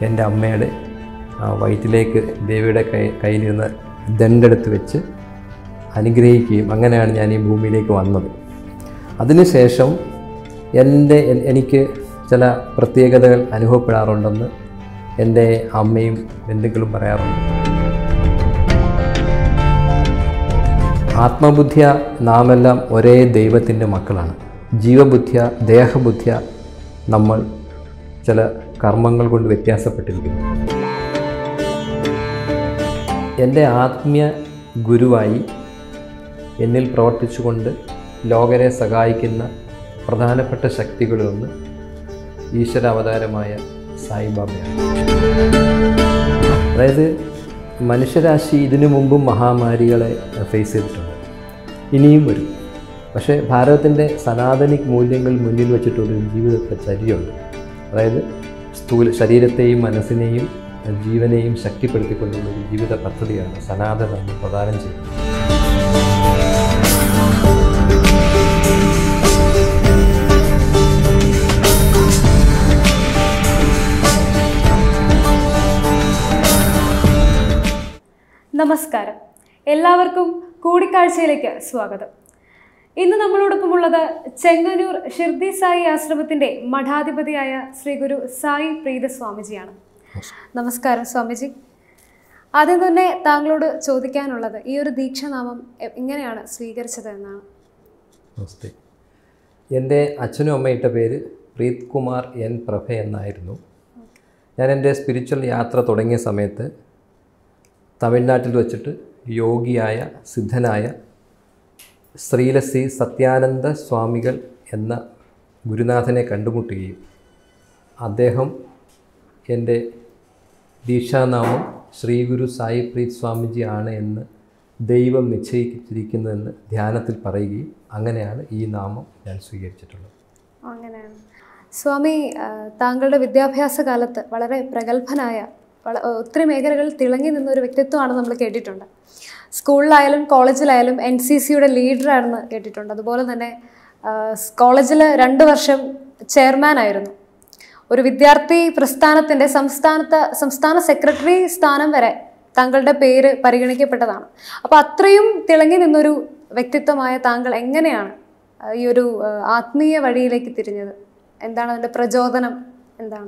എൻ്റെ അമ്മയുടെ ആ, വയറ്റിലേക്ക് ദേവിയുടെ കൈ കയ്യിലിരുന്ന് ദണ്ടെടുത്ത് വെച്ച് അനുഗ്രഹിക്കുകയും അങ്ങനെയാണ് ഞാൻ ഈ ഭൂമിയിലേക്ക് വന്നത് അതിനുശേഷം എൻ്റെ എൻ- എനിക്ക് ചില പ്രത്യേകതകൾ അനുഭവപ്പെടാറുണ്ടെന്ന് എൻ്റെ അമ്മയും ബന്ധുക്കളും പറയാറുണ്ട് ആത്മബുദ്ധിയ നാമെല്ലാം ഒരേ ദൈവത്തിൻ്റെ മക്കളാണ് ജീവബുദ്ധിയ ദേഹബുദ്ധിയ നമ്മൾ ചില കർമ്മങ്ങൾ കൊണ്ട് വ്യത്യാസപ്പെട്ടിരിക്കുന്നു എൻ്റെ ആത്മീയ ഗുരുവായി എന്നിൽ പ്രവർത്തിച്ചുകൊണ്ട് ലോകരെ സഹായിക്കുന്ന പ്രധാനപ്പെട്ട ശക്തികളിലൊന്ന് ഈശ്വര അവതാരമായ സായിബാബയാണ് അതായത് മനുഷ്യരാശി ഇതിനു മുമ്പും മഹാമാരികളെ ഫേസ് ചെയ്തിട്ടുണ്ട് ഇനിയും വരും പക്ഷേ ഭാരതത്തിൻ്റെ സനാതനിക് മൂല്യങ്ങൾ മുന്നിൽ വെച്ചിട്ടൊരു ജീവിത ചര്യയുണ്ട് അതായത് സ്ഥൂല ശരീരത്തെയും മനസ്സിനെയും ജീവനെയും ശക്തിപ്പെടുത്തിക്കൊണ്ടുള്ള ഒരു ജീവിത പദ്ധതിയാണ് സനാതന ധർമ്മം പ്രദാനം ചെയ്യുന്നത് നമസ്കാരം എല്ലാവർക്കും കൂടിക്കാഴ്ചയിലേക്ക് സ്വാഗതം ഇന്ന് നമ്മളോടൊപ്പമുള്ളത് ചെങ്ങന്നൂർ ഷിർദി സായി ആശ്രമത്തിന്റെ മഠാധിപതിയായ ശ്രീ ഗുരു സായി പ്രീത സ്വാമിജിയാണ് നമസ്കാരം സ്വാമിജി ആദ്യം തന്നെ താങ്കളോട് ചോദിക്കാനുള്ളത് ഈ ഒരു ദീക്ഷാനാമം എ- എങ്ങനെയാണ് സ്വീകരിച്ചത് എന്നാണ് നമസ്തേ എൻ്റെ അച്ഛനും അമ്മയും ഇട്ട പേര് പ്രീത് കുമാർ എൻ പ്രഭ എന്നായിരുന്നു ഞാൻ എൻ്റെ സ്പിരിച്വൽ യാത്ര തുടങ്ങിയ സമയത്ത് തമിഴ്നാട്ടിൽ വച്ചിട്ട് യോഗിയായ സിദ്ധനായ ശ്രീലസി സത്യാനന്ദ സ്വാമികൾ എന്ന ഗുരുനാഥനെ കണ്ടുമുട്ടുകയും അദ്ദേഹം എൻ്റെ ദീക്ഷാനാമം ശ്രീ ഗുരു സായി പ്രീത് സ്വാമിജി ആണ് എന്ന് ദൈവം നിശ്ചയിച്ചിരിക്കുന്നതെന്ന് ധ്യാനത്തിൽ പറയുകയും അങ്ങനെയാണ് ഈ നാമം ഞാൻ സ്വീകരിച്ചിട്ടുള്ളത് അങ്ങനെയാണ് സ്വാമി ആ, താങ്കളുടെ വിദ്യാഭ്യാസ കാലത്ത് വളരെ പ്രഗത്ഭനായ വള ഒത്തിരി മേഖലകളിൽ തിളങ്ങി നിന്ന ഒരു വ്യക്തിത്വമാണ് നമ്മൾ കേട്ടിട്ടുണ്ട് സ്കൂളിലായാലും കോളേജിലായാലും എൻ സി സിയുടെ ലീഡറാണെന്ന് കേട്ടിട്ടുണ്ട് അതുപോലെ തന്നെ കോളേജിൽ രണ്ട് വർഷം ചെയർമാൻ ആയിരുന്നു ഒരു വിദ്യാർത്ഥി പ്രസ്ഥാനത്തിൻ്റെ സംസ്ഥാനത്ത് സംസ്ഥാന സെക്രട്ടറി സ്ഥാനം വരെ താങ്കളുടെ പേര് പരിഗണിക്കപ്പെട്ടതാണ് അപ്പോൾ അത്രയും തിളങ്ങി നിന്നൊരു വ്യക്തിത്വമായ താങ്കൾ എങ്ങനെയാണ് ആ, ഈ ഒരു ആ, ആത്മീയ വഴിയിലേക്ക് തിരിഞ്ഞത് എന്താണ് അതിൻ്റെ പ്രചോദനം എന്താണ്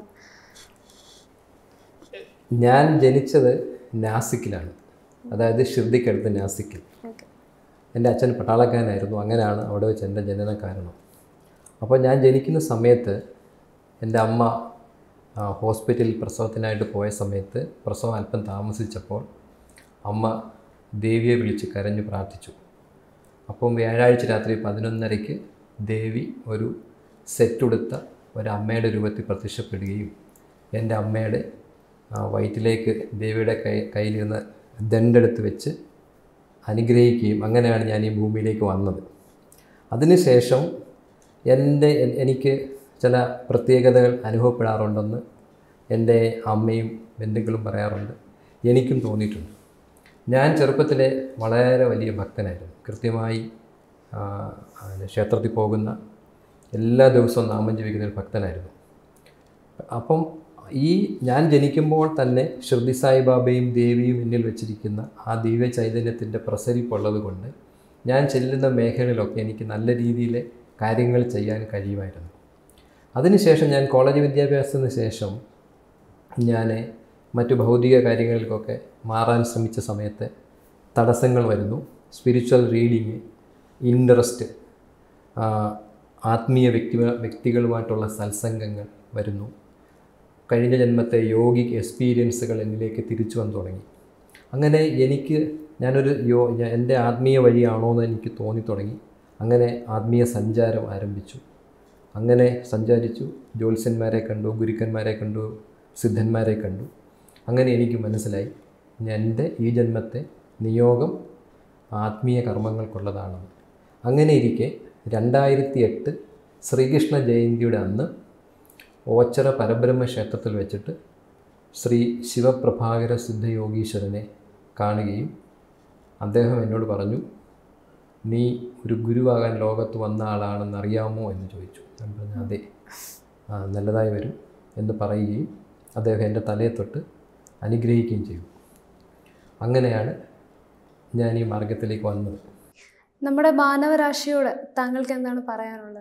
ഞാൻ ജനിച്ചത് നാസിക്കിലാണ് അതായത് ഷിർദിക്കടുത്ത് നാസിക്കിൽ ഓക്കെ എൻ്റെ അച്ഛൻ പട്ടാളക്കാരനായിരുന്നു അങ്ങനെയാണ് അവിടെ വെച്ച് എൻ്റെ ജനന കാരണം അപ്പോൾ ഞാൻ ജനിക്കുന്ന സമയത്ത് എൻ്റെ അമ്മ ആ, ഹോസ്പിറ്റലിൽ പ്രസവത്തിനായിട്ട് പോയ സമയത്ത് പ്രസവം അല്പം താമസിച്ചപ്പോൾ അമ്മ ദേവിയെ വിളിച്ച് കരഞ്ഞു പ്രാർത്ഥിച്ചു അപ്പം വ്യാഴാഴ്ച രാത്രി പതിനൊന്നരയ്ക്ക് ദേവി ഒരു സെറ്റുടുത്ത ഒരു അമ്മയുടെ രൂപത്തിൽ പ്രത്യക്ഷപ്പെടുകയും എൻ്റെ അമ്മയുടെ ആ, വയറ്റിലേക്ക് ദേവിയുടെ കൈ കയ്യിലിരുന്ന് ദണ്ടെടുത്ത് വെച്ച് അനുഗ്രഹിക്കുകയും അങ്ങനെയാണ് ഞാൻ ഈ ഭൂമിയിലേക്ക് വന്നത് അതിനുശേഷം എൻ്റെ എൻ- എനിക്ക് ചില പ്രത്യേകതകൾ അനുഭവപ്പെടാറുണ്ടെന്ന് എൻ്റെ അമ്മയും ബന്ധുക്കളും പറയാറുണ്ട് എനിക്കും തോന്നിയിട്ടുണ്ട് ഞാൻ ചെറുപ്പത്തിലെ വളരെ വലിയ ഭക്തനായിരുന്നു കൃത്യമായി ആ, ആ, ക്ഷേത്രത്തിൽ പോകുന്ന എല്ലാ ദിവസവും നാമം ജപിക്കുന്ന ഒരു ഭക്തനായിരുന്നു അപ്പം ഈ ഞാൻ ജനിക്കുമ്പോൾ തന്നെ ശ്രുതി സായിബാബയും ദേവിയും എന്നിൽ വെച്ചിരിക്കുന്ന ആ ദിവ്യ ചൈതന്യത്തിൻ്റെ പ്രസരിപ്പുള്ളത് കൊണ്ട് ഞാൻ ചെല്ലുന്ന മേഖലയിലൊക്കെ എനിക്ക് നല്ല രീതിയിൽ കാര്യങ്ങൾ ചെയ്യാൻ കഴിയുമായിരുന്നു അതിനുശേഷം ഞാൻ കോളേജ് വിദ്യാഭ്യാസത്തിന് ശേഷം ഞാൻ മറ്റു ഭൗതിക കാര്യങ്ങളിലേക്കൊക്കെ മാറാൻ ശ്രമിച്ച സമയത്ത് തടസ്സങ്ങൾ വരുന്നു സ്പിരിച്വൽ റീഡിങ് ഇൻട്രസ്റ്റ് ആത്മീയ വ്യക്തി വ്യക്തികളുമായിട്ടുള്ള സത്സംഗങ്ങൾ വരുന്നു കഴിഞ്ഞ ജന്മത്തെ യോഗിക് എക്സ്പീരിയൻസുകൾ എന്നിലേക്ക് തിരിച്ചു വന്നു തുടങ്ങി അങ്ങനെ എനിക്ക് ഞാനൊരു യോ ഞാൻ- എൻ്റെ ആത്മീയ വഴിയാണോ എന്ന് എനിക്ക് തോന്നി തുടങ്ങി അങ്ങനെ ആത്മീയ സഞ്ചാരം ആരംഭിച്ചു അങ്ങനെ സഞ്ചാരിച്ചു ജ്യോത്സ്യന്മാരെ കണ്ടു ഗുരുക്കന്മാരെ കണ്ടു സിദ്ധന്മാരെ കണ്ടു അങ്ങനെ എനിക്ക് മനസ്സിലായി എൻ്റെ ഈ ജന്മത്തെ നിയോഗം ആത്മീയ കർമ്മങ്ങൾക്കുള്ളതാണെന്ന് അങ്ങനെ ഇരിക്കെ രണ്ടായിരത്തി എട്ട് ശ്രീകൃഷ്ണ ജയന്തിയുടെ അന്ന് ഓച്ചറ പരബ്രഹ്മ ക്ഷേത്രത്തിൽ വെച്ചിട്ട് ശ്രീ ശിവപ്രഭാകര സിദ്ധയോഗീശ്വരനെ കാണുകയും അദ്ദേഹം എന്നോട് പറഞ്ഞു നീ ഒരു ഗുരുവാകാൻ ലോകത്ത് വന്ന ആളാണെന്ന് അറിയാമോ എന്ന് ചോദിച്ചു ഞാൻ പറഞ്ഞു അതെ ആ, നല്ലതായി വരും എന്ന് പറയുകയും അദ്ദേഹം എൻ്റെ തലയെ തൊട്ട് അനുഗ്രഹിക്കുകയും ചെയ്തു അങ്ങനെയാണ് ഞാൻ ഈ മാർഗത്തിലേക്ക് വന്നത് നമ്മുടെ മാനവരാശിയോട് താങ്കൾക്ക് എന്താണ് പറയാനുള്ളത്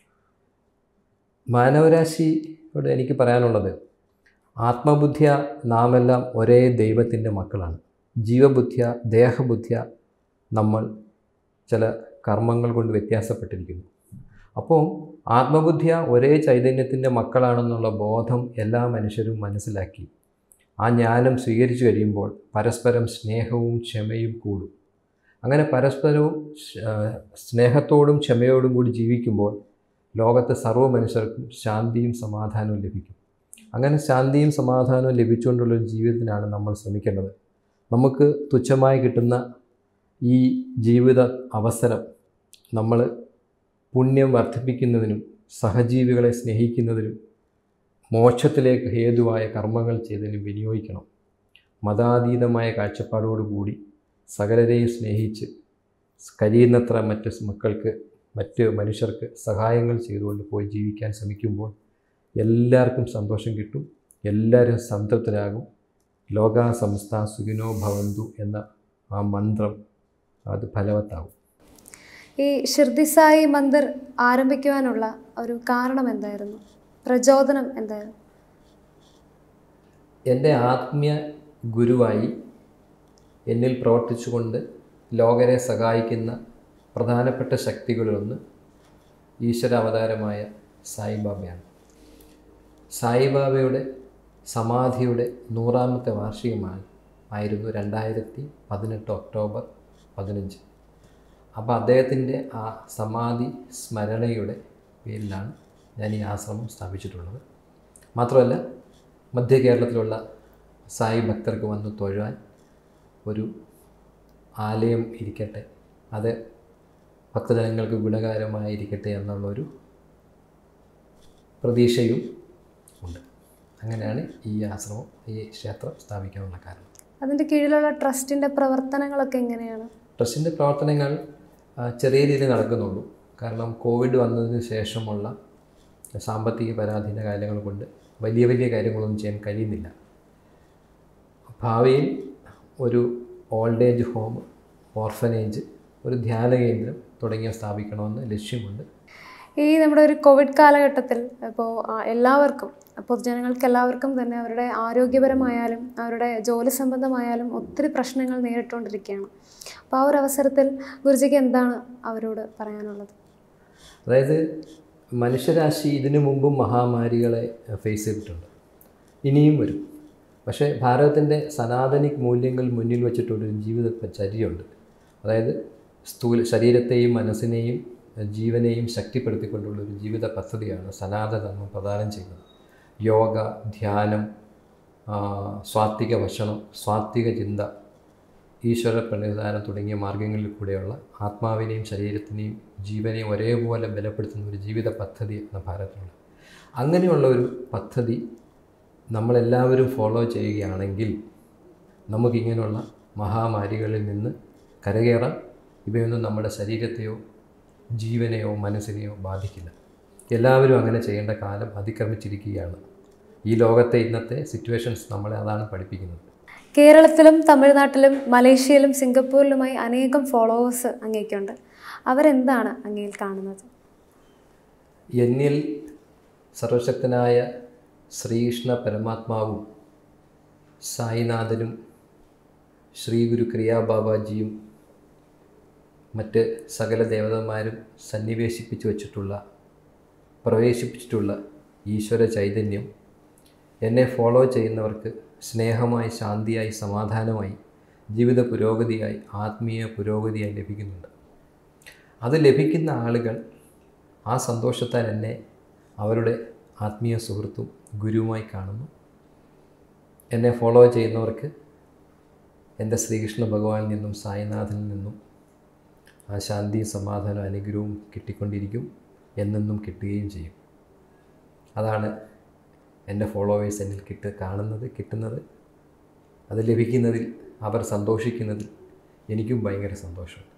മാനവരാശിയോട് എനിക്ക് പറയാനുള്ളത് ആത്മബുദ്ധിയ നാമെല്ലാം ഒരേ ദൈവത്തിൻ്റെ മക്കളാണ് ജീവബുദ്ധിയ ദേഹബുദ്ധിയ നമ്മൾ ചില കർമ്മങ്ങൾ കൊണ്ട് വ്യത്യാസപ്പെട്ടിരിക്കുന്നു അപ്പോൾ ആത്മബുദ്ധിയ ഒരേ ചൈതന്യത്തിൻ്റെ മക്കളാണെന്നുള്ള ബോധം എല്ലാ മനുഷ്യരും മനസ്സിലാക്കി ആ ജ്ഞാനം സ്വീകരിച്ചു കഴിയുമ്പോൾ പരസ്പരം സ്നേഹവും ക്ഷമയും കൂടും അങ്ങനെ പരസ്പരവും ശ- ആ, സ്നേഹത്തോടും ക്ഷമയോടും കൂടി ജീവിക്കുമ്പോൾ ലോകത്തെ സർവ്വ മനുഷ്യർക്കും ശാന്തിയും സമാധാനവും ലഭിക്കും അങ്ങനെ ശാന്തിയും സമാധാനവും ലഭിച്ചുകൊണ്ടുള്ള ഒരു ജീവിതത്തിനാണ് നമ്മൾ ശ്രമിക്കേണ്ടത് നമുക്ക് തുച്ഛമായി കിട്ടുന്ന ഈ ജീവിത അവസരം നമ്മൾ പുണ്യം വർദ്ധിപ്പിക്കുന്നതിനും സഹജീവികളെ സ്നേഹിക്കുന്നതിനും മോക്ഷത്തിലേക്ക് ഹേതുവായ കർമ്മങ്ങൾ ചെയ്തതിനും വിനിയോഗിക്കണം മതാതീതമായ കാഴ്ചപ്പാടോടുകൂടി സകലരെയും സ്നേഹിച്ച് കഴിയുന്നത്ര മറ്റ് മക്കൾക്ക് മറ്റ് മനുഷ്യർക്ക് സഹായങ്ങൾ ചെയ്തുകൊണ്ട് പോയി ജീവിക്കാൻ ശ്രമിക്കുമ്പോൾ എല്ലാവർക്കും സന്തോഷം കിട്ടും എല്ലാവരും സംതൃപ്തരാകും ലോകാ സംസ്ഥ സുഖിനോ ഭവന്തു എന്ന ആ മന്ത്രം അത് ഫലവത്താകും ഈ ഷിർദി സായി മന്ദിർ ആരംഭിക്കുവാനുള്ള ഒരു കാരണം എന്തായിരുന്നു പ്രചോദനം എന്തായിരുന്നു എൻ്റെ ആത്മീയ ഗുരുവായി എന്നിൽ പ്രവർത്തിച്ചുകൊണ്ട് ലോകരെ സഹായിക്കുന്ന പ്രധാനപ്പെട്ട ശക്തികളിലൊന്ന് ഈശ്വര അവതാരമായ സായിബാബയാണ് സായിബാബയുടെ സമാധിയുടെ നൂറാമത്തെ വാർഷികമാണ് ആയിരുന്നു രണ്ടായിരത്തി പതിനെട്ട് ഒക്ടോബർ പതിനഞ്ച് അപ്പോൾ അദ്ദേഹത്തിൻ്റെ ആ സമാധി സ്മരണയുടെ പേരിലാണ് ഞാൻ ഈ ആശ്രമം സ്ഥാപിച്ചിട്ടുള്ളത് മാത്രമല്ല മധ്യ കേരളത്തിലുള്ള സായി ഭക്തർക്ക് വന്ന് തൊഴുവാൻ ഒരു ആലയം ഇരിക്കട്ടെ അത് ഭക്തജനങ്ങൾക്ക് ഗുണകരമായിരിക്കട്ടെ എന്നുള്ളൊരു പ്രതീക്ഷയും ഉണ്ട് അങ്ങനെയാണ് ഈ ആശ്രമം ഈ ക്ഷേത്രം സ്ഥാപിക്കാനുള്ള കാരണം അതിൻ്റെ കീഴിലുള്ള ട്രസ്റ്റിൻ്റെ പ്രവർത്തനങ്ങളൊക്കെ എങ്ങനെയാണ് ട്രസ്റ്റിൻ്റെ പ്രവർത്തനങ്ങൾ ആ, ചെറിയ രീതിയിൽ നടക്കുന്നുള്ളൂ കാരണം കോവിഡ് വന്നതിന് ശേഷമുള്ള സാമ്പത്തിക പരാധീന കാര്യങ്ങൾ കൊണ്ട് വലിയ വലിയ കാര്യങ്ങളൊന്നും ചെയ്യാൻ കഴിയുന്നില്ല ഭാവിയിൽ ഒരു ഓൾഡ് ഏജ് ഹോം ഓർഫനേജ് ഒരു ധ്യാന കേന്ദ്രം തുടങ്ങിയ സ്ഥാപിക്കണമെന്ന് ലക്ഷ്യമുണ്ട് ഈ നമ്മുടെ ഒരു കോവിഡ് കാലഘട്ടത്തിൽ ഇപ്പോൾ എല്ലാവർക്കും പൊതുജനങ്ങൾക്ക് എല്ലാവർക്കും തന്നെ അവരുടെ ആരോഗ്യപരമായാലും അവരുടെ ജോലി സംബന്ധമായാലും ഒത്തിരി പ്രശ്നങ്ങൾ നേരിട്ടുകൊണ്ടിരിക്കുകയാണ് അപ്പോൾ ആ ഒരു അവസരത്തിൽ ഗുരുജിക്ക് എന്താണ് അവരോട് പറയാനുള്ളത് അതായത് മനുഷ്യരാശി ഇതിനു മുമ്പും മഹാമാരികളെ ഫേസ് ചെയ്തിട്ടുണ്ട് ഇനിയും വരും പക്ഷേ ഭാരതത്തിൻ്റെ സനാതനിക് മൂല്യങ്ങൾ മുന്നിൽ വെച്ചിട്ടൊരു ജീവിത ചര്യയുണ്ട് അതായത് സ്ഥൂല ശരീരത്തെയും മനസ്സിനെയും ജീവനെയും ശക്തിപ്പെടുത്തിക്കൊണ്ടുള്ള ഒരു ജീവിത പദ്ധതിയാണ് സനാതനധർമ്മം പ്രദാനം ചെയ്യുന്നത് യോഗ ധ്യാനം ആ, സ്വാത്വിക ഭക്ഷണം സ്വാത്വിക ചിന്ത ഈശ്വര പ്രണിധാനം തുടങ്ങിയ മാർഗങ്ങളിൽ കൂടെയുള്ള ആത്മാവിനെയും ശരീരത്തിനെയും ജീവനെയും ഒരേപോലെ ബലപ്പെടുത്തുന്ന ഒരു ജീവിത പദ്ധതിയാണ് ഭാരതത്തിലുള്ളത് അങ്ങനെയുള്ള ഒരു പദ്ധതി നമ്മളെല്ലാവരും ഫോളോ ചെയ്യുകയാണെങ്കിൽ നമുക്കിങ്ങനെയുള്ള മഹാമാരികളിൽ നിന്ന് കരകയറാം ഇവയൊന്നും നമ്മുടെ ശരീരത്തെയോ ജീവനെയോ മനസ്സിനെയോ ബാധിക്കില്ല എല്ലാവരും അങ്ങനെ ചെയ്യേണ്ട കാലം അതിക്രമിച്ചിരിക്കുകയാണ് ഈ ലോകത്തെ ഇന്നത്തെ സിറ്റുവേഷൻസ് നമ്മളെ അതാണ് പഠിപ്പിക്കുന്നത് കേരളത്തിലും തമിഴ്നാട്ടിലും മലേഷ്യയിലും സിംഗപ്പൂരിലുമായി അനേകം ഫോളോവേഴ്സ് അങ്ങേക്കുണ്ട് അവരെന്താണ് അങ്ങയിൽ കാണുന്നത് എന്നിൽ സർവശക്തനായ ശ്രീകൃഷ്ണ പരമാത്മാവും സായിനാഥനും ശ്രീ ഗുരു ക്രിയാബാബാജിയും മറ്റ് സകല ദേവതന്മാരും സന്നിവേശിപ്പിച്ചു വച്ചിട്ടുള്ള പ്രവേശിപ്പിച്ചിട്ടുള്ള ഈശ്വര ചൈതന്യം എന്നെ ഫോളോ ചെയ്യുന്നവർക്ക് സ്നേഹമായി ശാന്തിയായി സമാധാനമായി ജീവിത പുരോഗതിയായി ആത്മീയ പുരോഗതിയായി ലഭിക്കുന്നുണ്ട് അത് ലഭിക്കുന്ന ആളുകൾ ആ സന്തോഷത്താൽ എന്നെ അവരുടെ ആത്മീയ സുഹൃത്തും ഗുരുവുമായി കാണുന്നു എന്നെ ഫോളോ ചെയ്യുന്നവർക്ക് എൻ്റെ ശ്രീകൃഷ്ണ ഭഗവാനിൽ നിന്നും സായിനാഥനിൽ നിന്നും ആ ശാന്തിയും സമാധാനവും അനുഗ്രഹവും കിട്ടിക്കൊണ്ടിരിക്കും എന്നെന്നും കിട്ടുകയും ചെയ്യും അതാണ് എൻ്റെ ഫോളോവേഴ്സ് എന്നിൽ കിട്ട് കാണുന്നത് കിട്ടുന്നത് അത് ലഭിക്കുന്നതിൽ അവർ സന്തോഷിക്കുന്നതിൽ എനിക്കും ഭയങ്കര സന്തോഷമുണ്ട്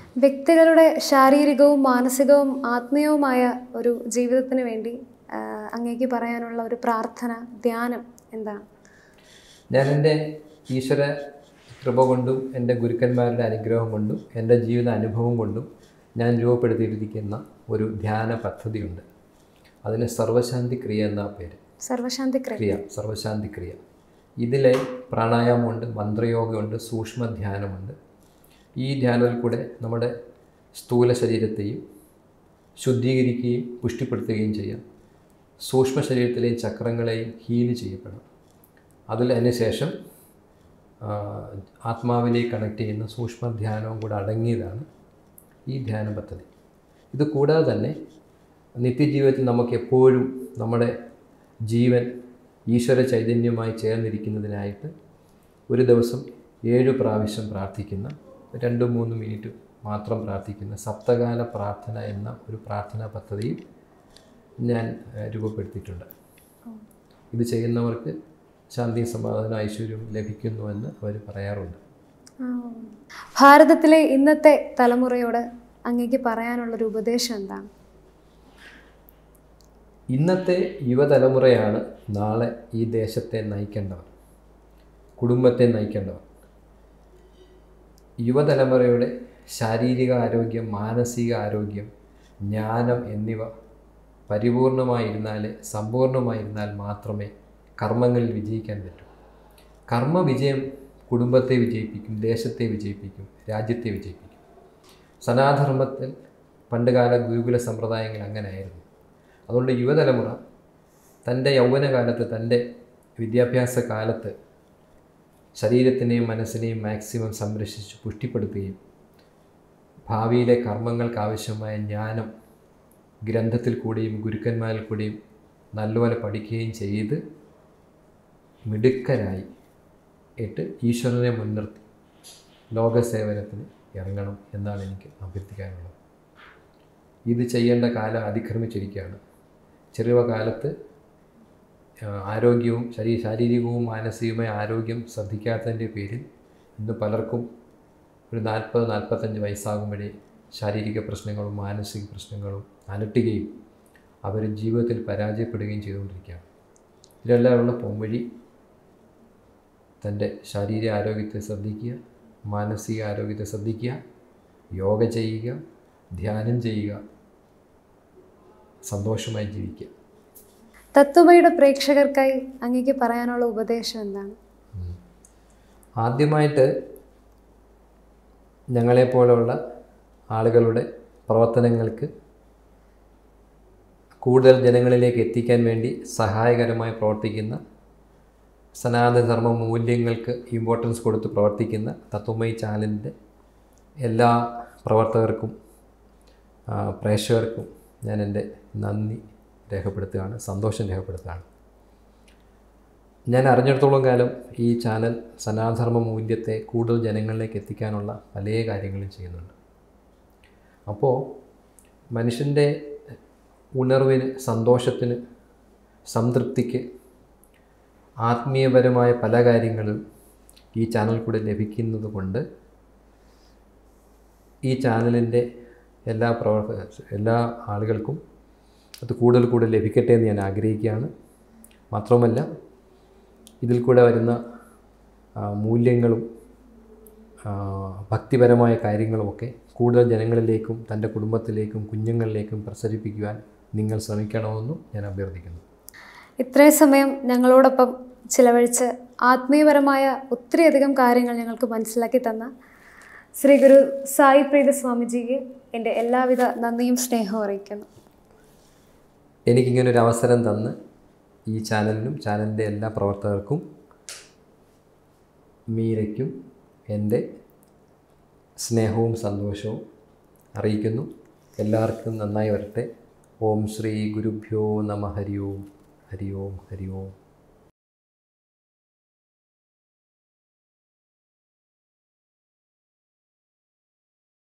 വ്യക്തികളുടെ ശാരീരികവും മാനസികവും ആത്മീയവുമായ ഒരു ജീവിതത്തിന് വേണ്ടി ആ, അങ്ങേക്ക് പറയാനുള്ള ഒരു പ്രാർത്ഥന ധ്യാനം എന്താണ് ഞാൻ എൻ്റെ ഈശ്വര കൃപ കൊണ്ടും എൻ്റെ ഗുരുക്കന്മാരുടെ അനുഗ്രഹം കൊണ്ടും എൻ്റെ ജീവിത അനുഭവം കൊണ്ടും ഞാൻ രൂപപ്പെടുത്തിയിരിക്കുന്ന ഒരു ധ്യാന പദ്ധതിയുണ്ട് അതിന് സർവശാന്തി ക്രിയ എന്ന പേര് സർവശാന്തി ക്രിയ ക്രിയ സർവശാന്തി ക്രിയ ഇതിലെ പ്രാണായാമമുണ്ട് മന്ത്രയോഗമുണ്ട് സൂക്ഷ്മ ധ്യാനമുണ്ട് ഈ ധ്യാനത്തിൽ കൂടെ നമ്മുടെ സ്ഥൂല ശരീരത്തെയും ശുദ്ധീകരിക്കുകയും പുഷ്ടിപ്പെടുത്തുകയും ചെയ്യാം സൂക്ഷ്മ ശരീരത്തിലെയും ചക്രങ്ങളെയും ഹീൽ ചെയ്യപ്പെടാം അതിൽ അതിന് ശേഷം ആ, ആത്മാവിലേക്ക് കണക്ട് ചെയ്യുന്ന സൂക്ഷ്മ ധ്യാനവും കൂടെ അടങ്ങിയതാണ് ഈ ധ്യാന പദ്ധതി ഇത് കൂടാതെ തന്നെ നിത്യജീവിതത്തിൽ നമുക്ക് എപ്പോഴും നമ്മുടെ ജീവൻ ഈശ്വര ചൈതന്യമായി ചേർന്നിരിക്കുന്നതിനായിട്ട് ഒരു ദിവസം ഏഴ് പ്രാവശ്യം പ്രാർത്ഥിക്കുന്ന രണ്ട് മൂന്ന് മിനിറ്റ് മാത്രം പ്രാർത്ഥിക്കുന്ന സപ്തകാല പ്രാർത്ഥന എന്ന ഒരു പ്രാർത്ഥനാ പദ്ധതിയും ഞാൻ ഏഹ്, രൂപപ്പെടുത്തിയിട്ടുണ്ട് ഇത് ചെയ്യുന്നവർക്ക് ശാന്തി സമാധാനം ഐശ്വര്യം ലഭിക്കുന്നുവെന്ന് അവർ പറയാറുണ്ട് ആ. ഭാരതത്തിലെ ഇന്നത്തെ തലമുറയോട് അങ്ങേക്ക് പറയാനുള്ളൊരു ഉപദേശം എന്താണ് ഇന്നത്തെ യുവതലമുറയാണ് നാളെ ഈ ദേശത്തെ നയിക്കേണ്ടവർ കുടുംബത്തെ നയിക്കേണ്ടവർ യുവതലമുറയുടെ ശാരീരിക ആരോഗ്യം മാനസിക ആരോഗ്യം ജ്ഞാനം എന്നിവ പരിപൂർണമായിരുന്നാൽ സമ്പൂർണമായിരുന്നാൽ മാത്രമേ കർമ്മങ്ങളിൽ വിജയിക്കാൻ പറ്റൂ കർമ്മ വിജയം കുടുംബത്തെ വിജയിപ്പിക്കും ദേശത്തെ വിജയിപ്പിക്കും രാജ്യത്തെ വിജയിപ്പിക്കും സനാധർമ്മത്തിൽ പണ്ടുകാല ഗുരുകുല സമ്പ്രദായങ്ങൾ അങ്ങനെയായിരുന്നു അതുകൊണ്ട് യുവതലമുറ തൻ്റെ യൗവനകാലത്ത് തൻ്റെ വിദ്യാഭ്യാസ കാലത്ത് ശരീരത്തിനെയും മനസ്സിനെയും മാക്സിമം സംരക്ഷിച്ച് പുഷ്ടിപ്പെടുത്തുകയും ഭാവിയിലെ കർമ്മങ്ങൾക്ക് ആവശ്യമായ ജ്ഞാനം ഗ്രന്ഥത്തിൽ കൂടിയും ഗുരുക്കന്മാരിൽ കൂടിയും നല്ലപോലെ പഠിക്കുകയും ചെയ്ത് മിടുക്കരായി ഇട്ട് ഈശ്വരനെ മുൻനിർത്തി ലോകസേവനത്തിന് ഇറങ്ങണം എന്നാണ് എനിക്ക് അഭ്യർത്ഥിക്കാനുള്ളത് ഇത് ചെയ്യേണ്ട കാലം അതിക്രമിച്ചിരിക്കുകയാണ് ചെറുപ്പകാലത്ത് ആ, ആരോഗ്യവും ശരീ ശാരീരികവും മാനസികവുമായ ആരോഗ്യം ശ്രദ്ധിക്കാത്തതിൻ്റെ പേരിൽ ഇന്ന് പലർക്കും ഒരു നാൽപ്പത് നാൽപ്പത്തഞ്ച് വയസ്സാകുമ്പോഴേ ശാരീരിക പ്രശ്നങ്ങളും മാനസിക പ്രശ്നങ്ങളും അലട്ടുകയും അവർ ജീവിതത്തിൽ പരാജയപ്പെടുകയും ചെയ്തുകൊണ്ടിരിക്കുകയാണ് ഇതിലെല്ലാമുള്ള പോംവഴി തൻ്റെ ശാരീരിക ആരോഗ്യത്തെ ശ്രദ്ധിക്കുക മാനസിക ആരോഗ്യത്തെ ശ്രദ്ധിക്കുക യോഗ ചെയ്യുക ധ്യാനം ചെയ്യുക സന്തോഷമായി ജീവിക്കുക തത്വമയുടെ പ്രേക്ഷകർക്കായി അങ്ങേക്ക് പറയാനുള്ള ഉപദേശം എന്താണ് ആദ്യമായിട്ട് ഞങ്ങളെപ്പോലുള്ള ആളുകളുടെ പ്രവർത്തനങ്ങൾക്ക് കൂടുതൽ ജനങ്ങളിലേക്ക് എത്തിക്കാൻ വേണ്ടി സഹായകരമായി പ്രവർത്തിക്കുന്ന സനാതനധർമ്മ മൂല്യങ്ങൾക്ക് ഇമ്പോർട്ടൻസ് കൊടുത്ത് പ്രവർത്തിക്കുന്ന തത്വമയി ചാനലിൻ്റെ എല്ലാ പ്രവർത്തകർക്കും ആ, പ്രേക്ഷകർക്കും ഞാൻ എൻ്റെ നന്ദി രേഖപ്പെടുത്തുകയാണ് സന്തോഷം രേഖപ്പെടുത്തുകയാണ് ഞാൻ അറിഞ്ഞിടത്തോളം കാലം ഈ ചാനൽ സനാതനധർമ്മ മൂല്യത്തെ കൂടുതൽ ജനങ്ങളിലേക്ക് എത്തിക്കാനുള്ള പല കാര്യങ്ങളും ചെയ്യുന്നുണ്ട് അപ്പോൾ മനുഷ്യൻ്റെ ഉണർവിന് സന്തോഷത്തിന് സംതൃപ്തിക്ക് ആത്മീയപരമായ പല കാര്യങ്ങളും ഈ ചാനൽ കൂടെ ലഭിക്കുന്നത് കൊണ്ട് ഈ ചാനലിൻ്റെ എല്ലാ പ്രവർത്ത എല്ലാ ആളുകൾക്കും അത് കൂടുതൽ കൂടുതൽ ലഭിക്കട്ടെ എന്ന് ഞാൻ ആഗ്രഹിക്കുകയാണ് മാത്രമല്ല ഇതിൽ കൂടെ വരുന്ന ആ, മൂല്യങ്ങളും ആ, ഭക്തിപരമായ കാര്യങ്ങളുമൊക്കെ കൂടുതൽ ജനങ്ങളിലേക്കും തൻ്റെ കുടുംബത്തിലേക്കും കുഞ്ഞുങ്ങളിലേക്കും പ്രസരിപ്പിക്കുവാൻ നിങ്ങൾ ശ്രമിക്കണമെന്നും ഞാൻ അഭ്യർത്ഥിക്കുന്നു ഇത്രയും സമയം ഞങ്ങളോടൊപ്പം ചിലവഴിച്ച് ആത്മീയപരമായ ഒത്തിരിയധികം കാര്യങ്ങൾ ഞങ്ങൾക്ക് മനസ്സിലാക്കി തന്ന ശ്രീ ഗുരു സായി പ്രീത സ്വാമിജിക്ക് എൻ്റെ എല്ലാവിധ നന്ദിയും സ്നേഹവും അറിയിക്കുന്നു എനിക്കിങ്ങനൊരു അവസരം തന്ന് ഈ ചാനലിനും ചാനലിൻ്റെ എല്ലാ പ്രവർത്തകർക്കും മീരയ്ക്കും എൻ്റെ സ്നേഹവും സന്തോഷവും അറിയിക്കുന്നു എല്ലാവർക്കും നന്നായി വരട്ടെ ഓം ശ്രീ ഗുരുഭ്യോ നമ ഹരി ഓം ഹരി ഓം ഹരി ഓം